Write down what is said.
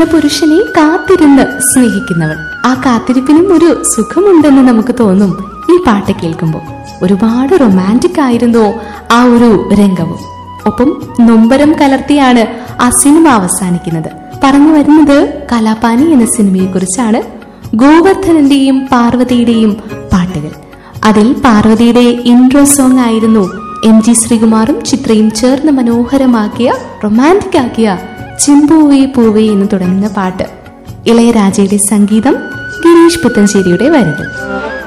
പുരുഷനെ കാത്തിരുന്ന് സ്നേഹിക്കുന്നവൾ ആ കാത്തിരിപ്പിനും ഒരു സുഖമുണ്ടെന്ന് നമുക്ക് തോന്നും ഈ പാട്ട് കേൾക്കുമ്പോൾ ഒരുപാട് റൊമാൻറ്റിക് ആയിരുന്നു ആ ഒരു രംഗവും ഒപ്പം നൊമ്പരം കലർത്തിയാണ് ആ സിനിമ അവസാനിക്കുന്നത് പറഞ്ഞു വരുന്നത് കലാപാനി എന്ന സിനിമയെ കുറിച്ചാണ് ഗോവർദ്ധനന്റെയും പാർവതിയുടെയും പാട്ടുകൾ അതിൽ പാർവതിയുടെ ഇൻട്രോ സോങ് ആയിരുന്നു എം ജി ശ്രീകുമാറും ചിത്രയും ചേർന്ന് മനോഹരമാക്കിയ റൊമാൻറ്റിക് ആക്കിയ ചിമ്പൂവേ പൂവേ എന്ന് തുടങ്ങുന്ന പാട്ട് ഇളയരാജയുടെ സംഗീതം ഗിരീഷ് പുത്തഞ്ചേരിയുടെ വരികൾ